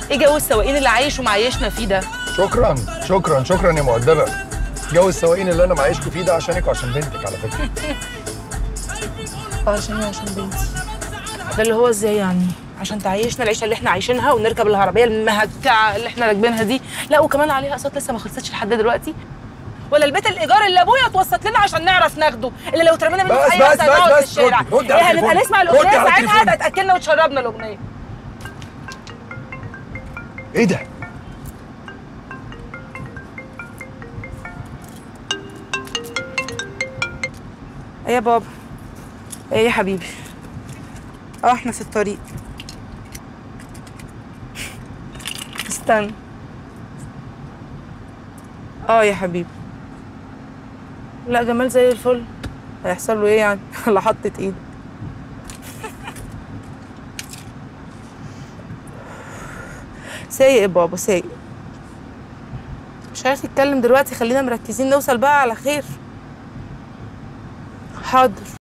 ايه جو السواقين اللي عايش ومعيشنا فيه ده شكرا شكرا شكرا يا مؤدبه جو السواقين اللي انا معيشكوا فيه ده عشانك وعشان بنتك على فكره اه عشان ايه عشان بنتي ده اللي هو ازاي يعني عشان تعيشنا العيشه اللي احنا عايشينها ونركب العربيه المهكعه اللي احنا راكبينها دي لا وكمان عليها اقساط لسه ما خلصتش لحد دلوقتي ولا البيت الايجار اللي ابويا اتوسط لنا عشان نعرف ناخده اللي لو اترمينا منه بس- في اي بس- حته بس- نقعد في بس، الشارع ردي- ردي على ايه هنبقى التليفون. نسمع ردي الاغنيه على ساعتها التليفون. هتبقى تاكلنا وتشربنا الاغنيه ايه ده ايه يا بابا ايه يا حبيبي اه احنا في الطريق استنى اه يا حبيبي لا جمال زي الفل هيحصل له ايه يعني ولا حطت ايده سايق يا بابا سايق مش عارف يتكلم دلوقتي خلينا مركزين نوصل بقى على خير حاضر